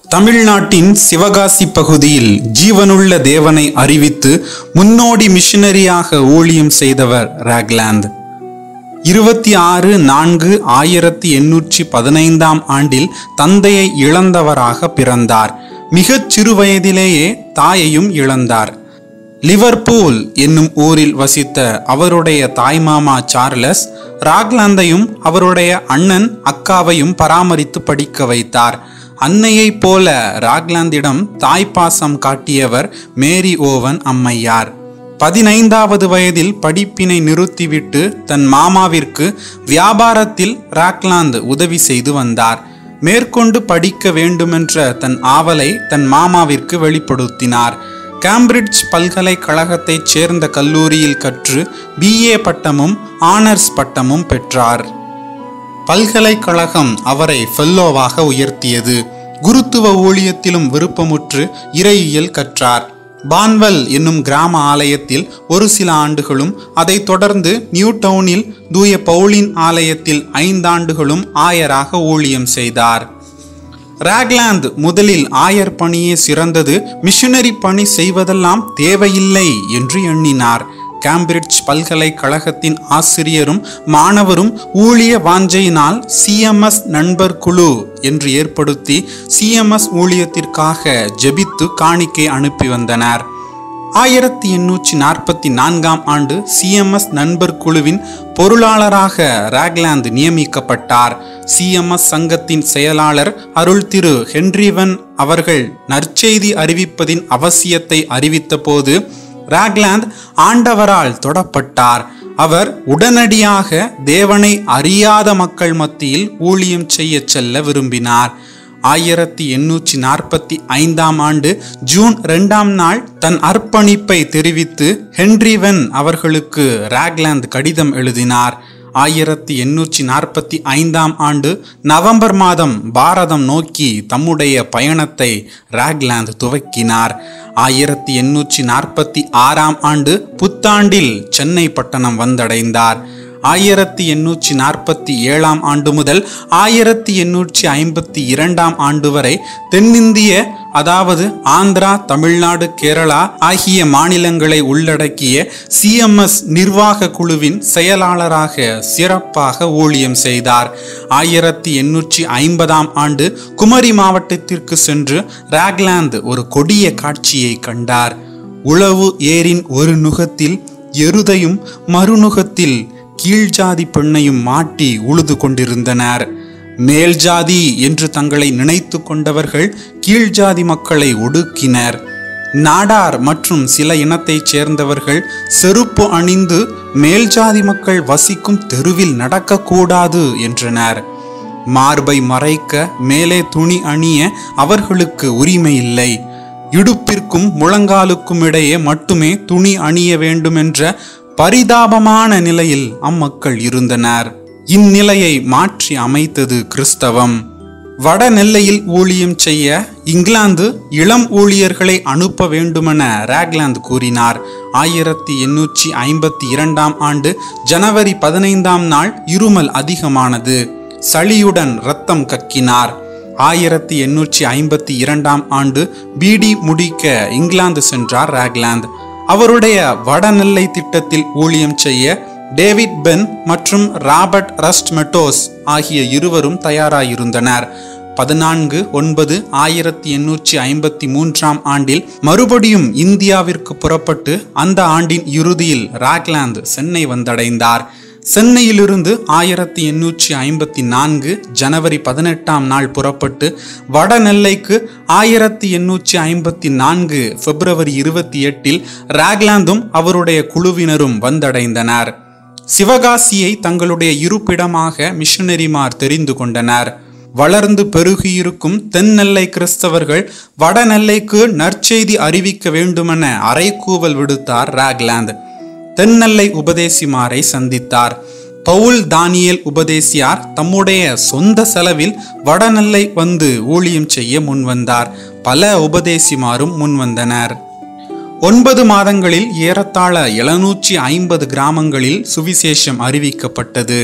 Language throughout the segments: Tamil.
தமிழ்நாட்டின் சிவகாசி பகுதியில் ஜீவனுள்ள தேவனை அறிவித்து முன்னோடி மிஷனரியாக ஊழியம் செய்தவர் ராக்லாந்து இருபத்தி ஆறு நான்கு ஆயிரத்தி எண்ணூற்றி பதினைந்தாம் ஆண்டில் தந்தையை இழந்தவராக பிறந்தார் மிகச் சிறு வயதிலேயே தாயையும் இழந்தார் லிவர்பூல் என்னும் ஊரில் வசித்த அவருடைய தாய்மாமா சார்லஸ் ராக்லாந்தையும் அவருடைய அண்ணன் அக்காவையும் பராமரித்து படிக்க வைத்தார் அன்னையைப் போல ராக்லாந்திடம் தாய்ப்பாசம் காட்டியவர் மேரி ஓவன் அம்மையார் பதினைந்தாவது வயதில் படிப்பினை நிறுத்திவிட்டு தன் மாமாவிற்கு வியாபாரத்தில் ராக்லாந்து உதவி செய்து வந்தார் மேற்கொண்டு படிக்க வேண்டுமென்ற தன் ஆவலை தன் மாமாவிற்கு வெளிப்படுத்தினார் கேம்பிரிட்ஜ் பல்கலைக்கழகத்தைச் சேர்ந்த கல்லூரியில் கற்று பிஏ பட்டமும் ஆனர்ஸ் பட்டமும் பெற்றார் பல்கலைக்கழகம் அவரை ஃபெல்லோவாக உயர்த்தியது குருத்துவ ஊழியத்திலும் விருப்பமுற்று இறையியல் கற்றார் பான்வெல் என்னும் கிராம ஆலயத்தில் ஒரு சில ஆண்டுகளும் அதைத் தொடர்ந்து நியூ டவுனில் தூய பவுலின் ஆலயத்தில் ஐந்தாண்டுகளும் ஆயராக ஊழியம் செய்தார் ராக்லாந்து முதலில் ஆயர் பணியே சிறந்தது மிஷனரி பணி செய்வதெல்லாம் தேவையில்லை என்று எண்ணினார் கேம்பிரிட்ஜ் பல்கலைக்கழகத்தின் ஆசிரியரும் மாணவரும் ஊழிய வாஞ்சையினால் சிஎம்எஸ் நண்பர் குழு என்று ஏற்படுத்தி சிஎம்எஸ் ஊழியத்திற்காக ஜெபித்து காணிக்கை அனுப்பி வந்தனர் ஆயிரத்தி எண்ணூற்றி நாற்பத்தி நான்காம் ஆண்டு சிஎம்எஸ் நண்பர் குழுவின் பொருளாளராக ராக்லாந்து நியமிக்கப்பட்டார் சிஎம்எஸ் சங்கத்தின் செயலாளர் அருள் திரு ஹென்ரிவன் அவர்கள் நற்செய்தி அறிவிப்பதின் அவசியத்தை அறிவித்தபோது ராக்லாந்து ஆண்டவரால் தொடப்பட்டார் அவர் உடனடியாக தேவனை அறியாத மக்கள் மத்தியில் ஊழியம் செய்ய செல்ல விரும்பினார் ஆயிரத்தி எண்ணூற்றி நாற்பத்தி ஐந்தாம் ஆண்டு ஜூன் இரண்டாம் நாள் தன் அர்ப்பணிப்பை தெரிவித்து ஹென்ரிவென் அவர்களுக்கு ராக்லாந்து கடிதம் எழுதினார் ஆயிரத்தி எண்ணூற்றி நாற்பத்தி ஐந்தாம் ஆண்டு நவம்பர் மாதம் பாரதம் நோக்கி தம்முடைய பயணத்தை ராக்லாந்து துவக்கினார் ஆயிரத்தி எண்ணூற்றி நாற்பத்தி ஆறாம் ஆண்டு புத்தாண்டில் சென்னை பட்டணம் வந்தடைந்தார் ஆயிரத்தி எண்ணூற்றி நாற்பத்தி ஏழாம் ஆண்டு முதல் ஆயிரத்தி எண்ணூற்றி ஐம்பத்தி இரண்டாம் ஆண்டு வரை தென்னிந்திய அதாவது ஆந்திரா தமிழ்நாடு கேரளா ஆகிய மாநிலங்களை உள்ளடக்கிய சிஎம்எஸ் நிர்வாக குழுவின் செயலாளராக சிறப்பாக ஊழியம் செய்தார் ஆயிரத்தி எண்ணூற்றி ஐம்பதாம் ஆண்டு குமரி மாவட்டத்திற்கு சென்று ராக்லாந்து ஒரு கொடிய காட்சியை கண்டார் உளவு ஏரின் ஒரு நுகத்தில் எருதையும் மறுநுகத்தில் கீழ்ஜாதி பெண்ணையும் மாட்டி உழுது கொண்டிருந்தனர் மேல் ஜாதி என்று தங்களை நினைத்து கொண்டவர்கள் கீழ்ஜாதி மக்களை ஒடுக்கினர் நாடார் மற்றும் சில இனத்தைச் சேர்ந்தவர்கள் செருப்பு அணிந்து மேல்ஜாதி மக்கள் வசிக்கும் தெருவில் நடக்கக்கூடாது என்றனர் மார்பை மறைக்க மேலே துணி அணிய அவர்களுக்கு உரிமை இல்லை இடுப்பிற்கும் முழங்காலுக்கும் இடையே மட்டுமே துணி அணிய வேண்டுமென்ற பரிதாபமான நிலையில் அம்மக்கள் இருந்தனர் இந்நிலையை மாற்றி அமைத்தது கிறிஸ்தவம் வடநெல்லையில் ஊழியம் செய்ய இங்கிலாந்து இளம் ஊழியர்களை அனுப்ப வேண்டுமென ராக்லாந்து கூறினார் ஆயிரத்தி எண்ணூற்றி ஐம்பத்தி இரண்டாம் ஆண்டு ஜனவரி பதினைந்தாம் நாள் இருமல் அதிகமானது சளியுடன் இரத்தம் கக்கினார் ஆயிரத்தி எண்ணூற்றி ஐம்பத்தி இரண்டாம் ஆண்டு பிடி முடிக்க இங்கிலாந்து சென்றார் ராக்லாந்து அவருடைய வடநெல்லை திட்டத்தில் ஊழியம் செய்ய டேவிட் பென் மற்றும் ராபர்ட் ரஸ்ட் மெட்டோஸ் ஆகிய இருவரும் தயாராயிருந்தனர் பதினான்கு ஒன்பது ஆயிரத்தி எண்ணூற்றி ஐம்பத்தி மூன்றாம் ஆண்டில் மறுபடியும் இந்தியாவிற்கு புறப்பட்டு அந்த ஆண்டின் இறுதியில் ராக்லாந்து சென்னை வந்தடைந்தார் சென்னையிலிருந்து ஆயிரத்தி எண்ணூற்றி ஐம்பத்தி நான்கு ஜனவரி பதினெட்டாம் நாள் புறப்பட்டு வடநெல்லைக்கு ஆயிரத்தி எண்ணூற்றி ஐம்பத்தி நான்கு பிப்ரவரி இருபத்தி எட்டில் ராக்லாந்தும் அவருடைய குழுவினரும் வந்தடைந்தனர் சிவகாசியை தங்களுடைய இருப்பிடமாக மிஷனரிமார் தெரிந்து கொண்டனர் வளர்ந்து பெருகியிருக்கும் தென்னெல்லை கிறிஸ்தவர்கள் வடநெல்லைக்கு நற்செய்தி அறிவிக்க வேண்டுமென அறைகூவல் விடுத்தார் ராக்லாந்து தென்னெல்லை உபதேசிமாரை சந்தித்தார் பவுல் தானியல் உபதேசியார் தம்முடைய சொந்த செலவில் வடநெல்லை வந்து ஊழியம் செய்ய முன்வந்தார் பல உபதேசிமாரும் முன்வந்தனர் ஒன்பது மாதங்களில் ஏறத்தாழ எழுநூற்றி ஐம்பது கிராமங்களில் சுவிசேஷம் அறிவிக்கப்பட்டது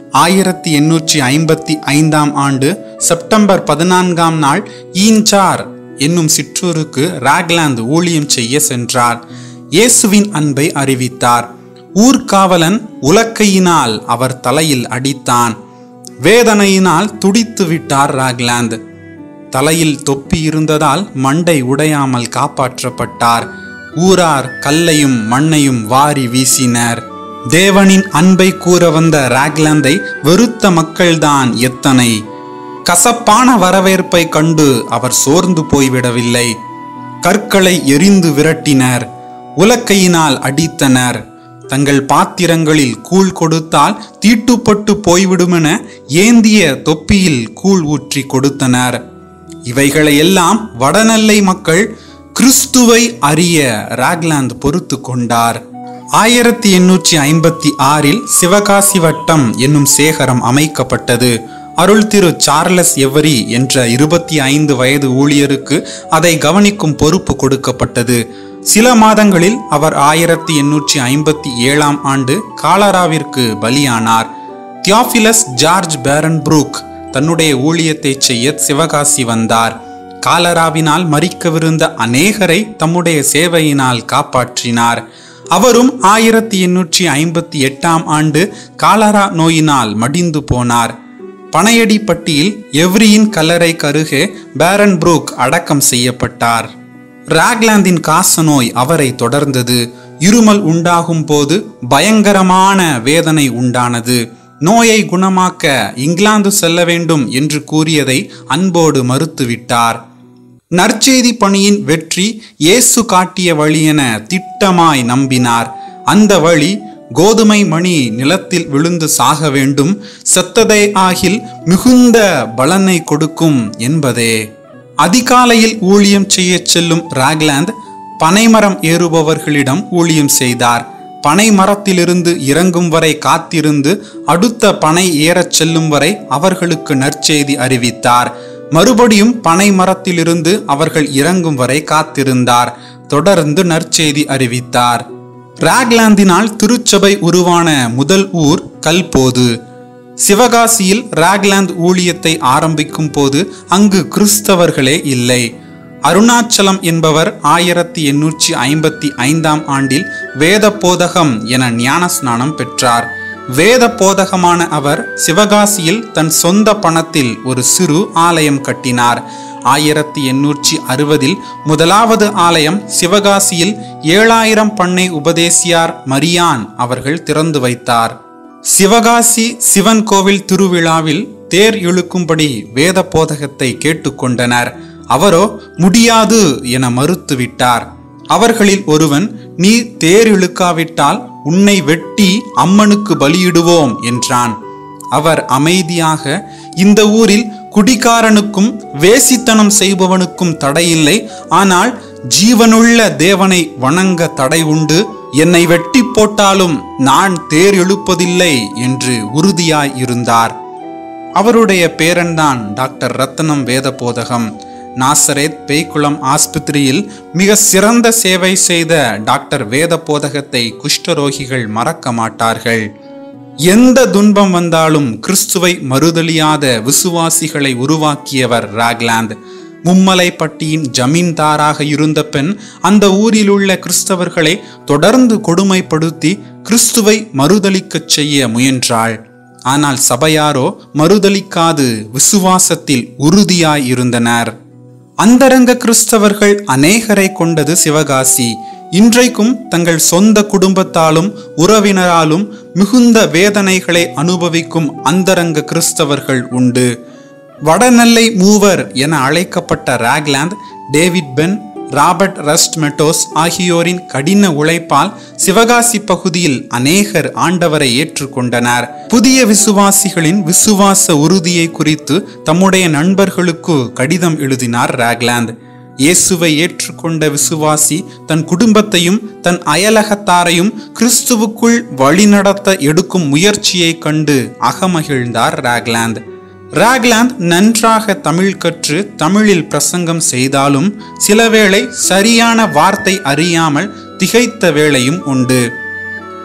ஆயிரத்தி எண்ணூற்றி ஐம்பத்தி ஐந்தாம் ஆண்டு செப்டம்பர் பதினான்காம் நாள் ஈன்சார் என்னும் சிற்றூருக்கு ராக்லாந்து ஊழியம் செய்ய சென்றார் இயேசுவின் அன்பை அறிவித்தார் ஊர்காவலன் உலக்கையினால் அவர் தலையில் அடித்தான் வேதனையினால் துடித்து விட்டார் ராக்லாந்து தலையில் தொப்பி இருந்ததால் மண்டை உடையாமல் காப்பாற்றப்பட்டார் ஊரார் கல்லையும் மண்ணையும் வாரி வீசினர் தேவனின் அன்பை கூற வந்த ராக்லாந்தை வெறுத்த மக்கள்தான் எத்தனை கசப்பான வரவேற்பை கண்டு அவர் சோர்ந்து போய்விடவில்லை கற்களை எரிந்து விரட்டினர் உலக்கையினால் அடித்தனர் தங்கள் பாத்திரங்களில் கூழ் கொடுத்தால் தீட்டுப்பட்டு போய்விடுமென ஏந்திய தொப்பியில் கூழ் ஊற்றி கொடுத்தனர் இவைகளை எல்லாம் வடநெல்லை மக்கள் கிறிஸ்துவை அறிய ராக்லாந்து பொறுத்து கொண்டார் ஆயிரத்தி எண்ணூற்றி ஐம்பத்தி ஆறில் சிவகாசி வட்டம் என்னும் சேகரம் அமைக்கப்பட்டது அருள் திரு சார்லஸ் எவரி என்ற இருபத்தி ஐந்து வயது ஊழியருக்கு அதை கவனிக்கும் பொறுப்பு கொடுக்கப்பட்டது சில மாதங்களில் அவர் ஆயிரத்தி எண்ணூற்றி ஐம்பத்தி ஏழாம் ஆண்டு காலராவிற்கு பலியானார் தியோபிலஸ் ஜார்ஜ் பேரன் புரூக் தன்னுடைய ஊழியத்தை செய்ய சிவகாசி வந்தார் காலராவினால் மறிக்கவிருந்த அநேகரை தம்முடைய சேவையினால் காப்பாற்றினார் அவரும் ஆயிரத்தி எண்ணூற்றி ஐம்பத்தி எட்டாம் ஆண்டு காலரா நோயினால் மடிந்து போனார் பனையடிப்பட்டியில் எவ்ரியின் கல்லறை கருகே பேரன் புரூக் அடக்கம் செய்யப்பட்டார் ராக்லாந்தின் காச நோய் அவரை தொடர்ந்தது இருமல் உண்டாகும் போது பயங்கரமான வேதனை உண்டானது நோயை குணமாக்க இங்கிலாந்து செல்ல வேண்டும் என்று கூறியதை அன்போடு மறுத்துவிட்டார் நற்செய்தி பணியின் வெற்றி இயேசு காட்டிய வழி என திட்டமாய் நம்பினார் அந்த வழி கோதுமை மணி நிலத்தில் விழுந்து சாக வேண்டும் செத்ததே ஆகில் மிகுந்த பலனை கொடுக்கும் என்பதே அதிகாலையில் ஊழியம் செய்யச் செல்லும் ராக்லாந்து பனைமரம் ஏறுபவர்களிடம் ஊழியம் செய்தார் பனை மரத்திலிருந்து இறங்கும் வரை காத்திருந்து அடுத்த பனை ஏறச் செல்லும் வரை அவர்களுக்கு நற்செய்தி அறிவித்தார் மறுபடியும் பனை மரத்திலிருந்து அவர்கள் இறங்கும் வரை காத்திருந்தார் தொடர்ந்து நற்செய்தி அறிவித்தார் ராக்லாந்தினால் திருச்சபை உருவான முதல் ஊர் கல்போது சிவகாசியில் ராக்லாந்து ஊழியத்தை ஆரம்பிக்கும் போது அங்கு கிறிஸ்தவர்களே இல்லை அருணாச்சலம் என்பவர் ஆயிரத்தி எண்ணூற்றி ஐம்பத்தி ஐந்தாம் ஆண்டில் வேத போதகம் என ஞானஸ்நானம் பெற்றார் வேத போதகமான அவர் சிவகாசியில் தன் சொந்த பணத்தில் ஒரு சிறு ஆலயம் கட்டினார் ஆயிரத்தி எண்ணூற்றி அறுபதில் முதலாவது ஆலயம் சிவகாசியில் ஏழாயிரம் பண்ணை உபதேசியார் மரியான் அவர்கள் திறந்து வைத்தார் சிவகாசி சிவன் கோவில் திருவிழாவில் தேர் இழுக்கும்படி வேத போதகத்தை கேட்டுக்கொண்டனர் அவரோ முடியாது என மறுத்துவிட்டார் அவர்களில் ஒருவன் நீ தேர் இழுக்காவிட்டால் உன்னை வெட்டி அம்மனுக்கு பலியிடுவோம் என்றான் அவர் அமைதியாக இந்த ஊரில் குடிகாரனுக்கும் வேசித்தனம் செய்பவனுக்கும் தடையில்லை ஆனால் ஜீவனுள்ள தேவனை வணங்க தடை உண்டு என்னை வெட்டி போட்டாலும் நான் தேர் எழுப்பதில்லை என்று உறுதியாய் இருந்தார் அவருடைய பேரன்தான் டாக்டர் ரத்னம் வேதபோதகம் நாசரேத் பேய்க்குளம் ஆஸ்பத்திரியில் மிக சிறந்த சேவை செய்த டாக்டர் வேதபோதகத்தை குஷ்டரோகிகள் மறக்க மாட்டார்கள் எந்த துன்பம் வந்தாலும் கிறிஸ்துவை மறுதலியாத விசுவாசிகளை உருவாக்கியவர் ராக்லாந்து மும்மலைப்பட்டியின் ஜமீன்தாராக இருந்த பெண் அந்த ஊரில் உள்ள கிறிஸ்தவர்களை தொடர்ந்து கொடுமைப்படுத்தி கிறிஸ்துவை மறுதலிக்கச் செய்ய முயன்றாள் ஆனால் சபையாரோ மறுதலிக்காது விசுவாசத்தில் உறுதியாய் இருந்தனர் அந்தரங்க கிறிஸ்தவர்கள் அநேகரை கொண்டது சிவகாசி இன்றைக்கும் தங்கள் சொந்த குடும்பத்தாலும் உறவினராலும் மிகுந்த வேதனைகளை அனுபவிக்கும் அந்தரங்க கிறிஸ்தவர்கள் உண்டு வடநெல்லை மூவர் என அழைக்கப்பட்ட Ragland David Fenn Robert Rust Meadows ஆகியோரின் கடின உழைப்பால் சிவகாசி பகுதியில் அநேகர் ஆண்டவரை ஏற்றுக்கொண்டனர் புதிய விசுவாசிகளின் விசுவாச உறுதியை குறித்து தம்முடைய நண்பர்களுக்கு கடிதம் எழுதினார் ராக்லாந்து இயேசுவை ஏற்றுக்கொண்ட விசுவாசி தன் குடும்பத்தையும் தன் அயலகத்தாரையும் கிறிஸ்துவுக்குள் வழிநடத்த எடுக்கும் முயற்சியை கண்டு அகமகிழ்ந்தார் ராக்லாந்து ராக்லாந்து நன்றாக தமிழ் கற்று தமிழில் பிரசங்கம் செய்தாலும் சிலவேளை சரியான வார்த்தை அறியாமல் திகைத்த வேளையும் உண்டு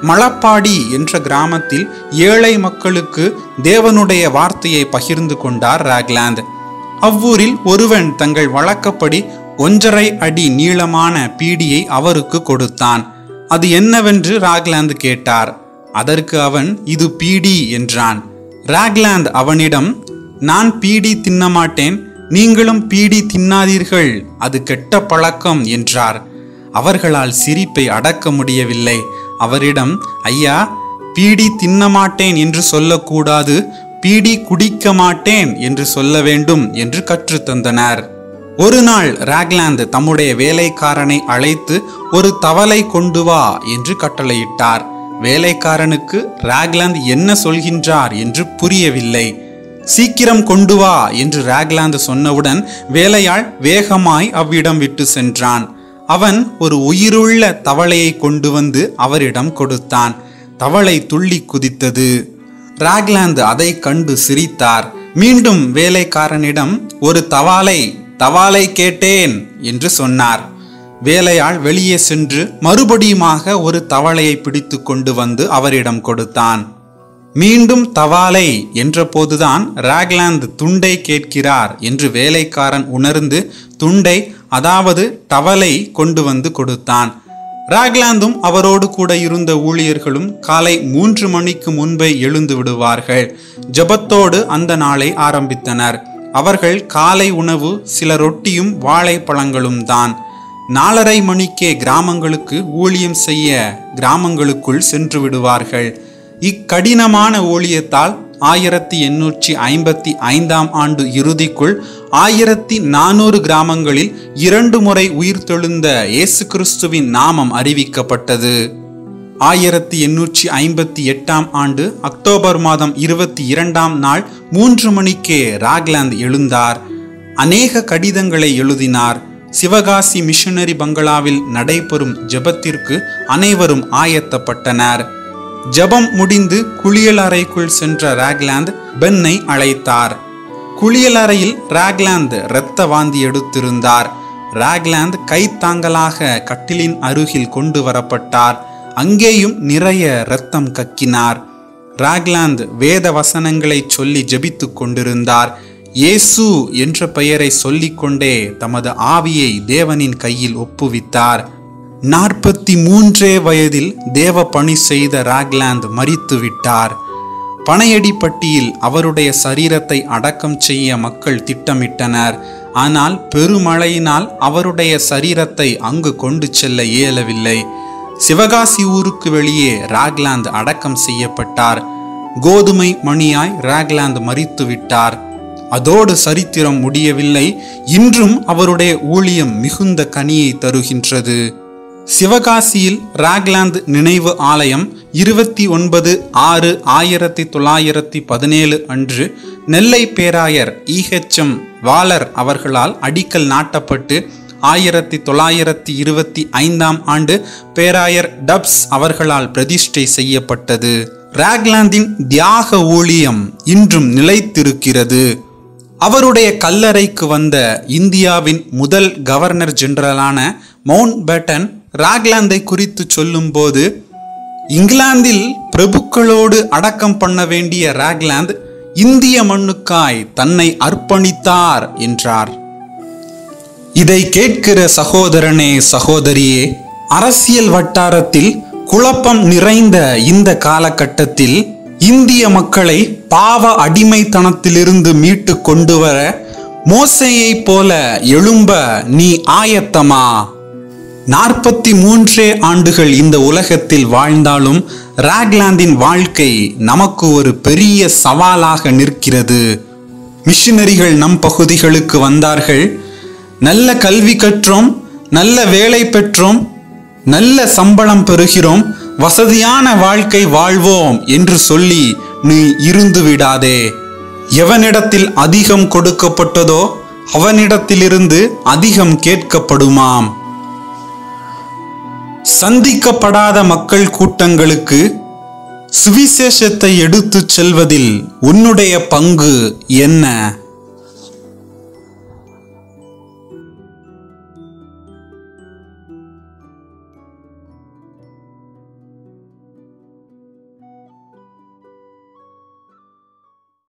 மலப்பாடி என்ற கிராமத்தில் ஏழை மக்களுக்கு தேவனுடைய வார்த்தையை பகிர்ந்து கொண்டார் ராக்லாந்து அவ்வூரில் ஒருவன் தங்கள் வழக்கப்படி ஒன்றரை அடி நீளமான பீடியை அவருக்கு கொடுத்தான் அது என்னவென்று ராக்லாந்து கேட்டார் அதற்கு அவன் இது பீடி என்றான் ராக்லாந்து அவனிடம் நான் பீடி தின்ன மாட்டேன் நீங்களும் பீடி தின்னாதீர்கள் அது கெட்ட பழக்கம் என்றார் அவர்களால் சிரிப்பை அடக்க முடியவில்லை அவரிடம் ஐயா பீடி தின்ன மாட்டேன் என்று சொல்லக்கூடாது பீடி குடிக்க மாட்டேன் என்று சொல்ல வேண்டும் என்று கற்றுத்தந்தனர் ஒரு நாள் ராக்லாந்து தம்முடைய வேலைக்காரனை அழைத்து ஒரு தவளை கொண்டு வா என்று கட்டளையிட்டார் வேலைக்காரனுக்கு ராக்லாந்து என்ன சொல்கின்றார் என்று புரியவில்லை சீக்கிரம் கொண்டு வா என்று ராக்லாந்து சொன்னவுடன் வேலையாள் வேகமாய் அவ்விடம் விட்டு சென்றான் அவன் ஒரு உயிருள்ள தவளையை கொண்டு வந்து அவரிடம் கொடுத்தான் தவளை துள்ளி குதித்தது ராக்லாந்து அதை கண்டு சிரித்தார் மீண்டும் வேலைக்காரனிடம் ஒரு தவாலை தவாலை கேட்டேன் என்று சொன்னார் வேலையாள் வெளியே சென்று மறுபடியுமாக ஒரு தவளையை பிடித்து கொண்டு வந்து அவரிடம் கொடுத்தான் மீண்டும் தவாலை என்றபோதுதான் ராக்லாந்து துண்டை கேட்கிறார் என்று வேலைக்காரன் உணர்ந்து துண்டை அதாவது டவலை கொண்டு வந்து கொடுத்தான் ராக்லாந்தும் அவரோடு கூட இருந்த ஊழியர்களும் காலை மூன்று மணிக்கு முன்பே எழுந்து விடுவார்கள் ஜபத்தோடு அந்த நாளை ஆரம்பித்தனர் அவர்கள் காலை உணவு சில ரொட்டியும் வாழைப்பழங்களும் தான் நாலரை மணிக்கே கிராமங்களுக்கு ஊழியம் செய்ய கிராமங்களுக்குள் சென்று விடுவார்கள் இக்கடினமான ஊழியத்தால் ஆயிரத்தி எண்ணூற்றி ஐம்பத்தி ஐந்தாம் ஆண்டு இறுதிக்குள் ஆயிரத்தி நானூறு கிராமங்களில் இரண்டு முறை உயிர்த்தெழுந்த இயேசு கிறிஸ்துவின் நாமம் அறிவிக்கப்பட்டது ஆயிரத்தி எண்ணூற்றி ஐம்பத்தி எட்டாம் ஆண்டு அக்டோபர் மாதம் இருபத்தி இரண்டாம் நாள் மூன்று மணிக்கே ராக்லாந்து எழுந்தார் அநேக கடிதங்களை எழுதினார் சிவகாசி மிஷனரி பங்களாவில் நடைபெறும் ஜெபத்திற்கு அனைவரும் ஆயத்தப்பட்டனர் ஜெபம் முடிந்து குளியல் அறைக்குள் சென்ற ராக்லாந்து பென்னை அழைத்தார் குளியல் அறையில் ராக்லாந்து இரத்த வாந்தி எடுத்திருந்தார் ராக்லாந்து கைத்தாங்கலாக கட்டிலின் அருகில் கொண்டு வரப்பட்டார் அங்கேயும் நிறைய இரத்தம் கக்கினார் ராக்லாந்து வேத வசனங்களை சொல்லி ஜெபித்துக் கொண்டிருந்தார் இயேசு என்ற பெயரை சொல்லிக்கொண்டே தமது ஆவியை தேவனின் கையில் ஒப்புவித்தார் நாற்பத்தி மூன்றே வயதில் தேவ பணி செய்த ராக்லாந்து மரித்து விட்டார் பனையடிப்பட்டியில் அவருடைய சரீரத்தை அடக்கம் செய்ய மக்கள் திட்டமிட்டனர் ஆனால் பெருமழையினால் அவருடைய சரீரத்தை அங்கு கொண்டு செல்ல இயலவில்லை சிவகாசி ஊருக்கு வெளியே ராக்லாந்து அடக்கம் செய்யப்பட்டார் கோதுமை மணியாய் ராக்லாந்து மரித்து விட்டார் அதோடு சரித்திரம் முடியவில்லை இன்றும் அவருடைய ஊழியம் மிகுந்த கனியை தருகின்றது சிவகாசியில் ராக்லாந்து நினைவு ஆலயம் இருபத்தி ஒன்பது ஆறு ஆயிரத்தி தொள்ளாயிரத்தி பதினேழு அன்று நெல்லை பேராயர் இஹெச்எம் வாலர் அவர்களால் அடிக்கல் நாட்டப்பட்டு ஆயிரத்தி தொள்ளாயிரத்தி இருபத்தி ஐந்தாம் ஆண்டு பேராயர் டப்ஸ் அவர்களால் பிரதிஷ்டை செய்யப்பட்டது ராக்லாந்தின் தியாக ஊழியம் இன்றும் நிலைத்திருக்கிறது அவருடைய கல்லறைக்கு வந்த இந்தியாவின் முதல் கவர்னர் ஜெனரலான மவுண்ட் பேட்டன் ராக்லாந்தை குறித்து சொல்லும்போது இங்கிலாந்தில் பிரபுக்களோடு அடக்கம் பண்ண வேண்டிய ராக்லாந்து இந்திய மண்ணுக்காய் தன்னை அர்ப்பணித்தார் என்றார் இதை கேட்கிற சகோதரனே சகோதரியே அரசியல் வட்டாரத்தில் குழப்பம் நிறைந்த இந்த காலகட்டத்தில் இந்திய மக்களை பாவ அடிமைத்தனத்திலிருந்து மீட்டு கொண்டு வர மோசையைப் போல எழும்ப நீ ஆயத்தமா நாற்பத்தி மூன்றே ஆண்டுகள் இந்த உலகத்தில் வாழ்ந்தாலும் ராக்லாந்தின் வாழ்க்கை நமக்கு ஒரு பெரிய சவாலாக நிற்கிறது மிஷினரிகள் நம் பகுதிகளுக்கு வந்தார்கள் நல்ல கல்வி கற்றோம் நல்ல வேலை பெற்றோம் நல்ல சம்பளம் பெறுகிறோம் வசதியான வாழ்க்கை வாழ்வோம் என்று சொல்லி நீ இருந்து விடாதே எவனிடத்தில் அதிகம் கொடுக்கப்பட்டதோ அவனிடத்திலிருந்து அதிகம் கேட்கப்படுமாம் சந்திக்கப்படாத மக்கள் கூட்டங்களுக்கு சுவிசேஷத்தை எடுத்துச் செல்வதில் உன்னுடைய பங்கு என்ன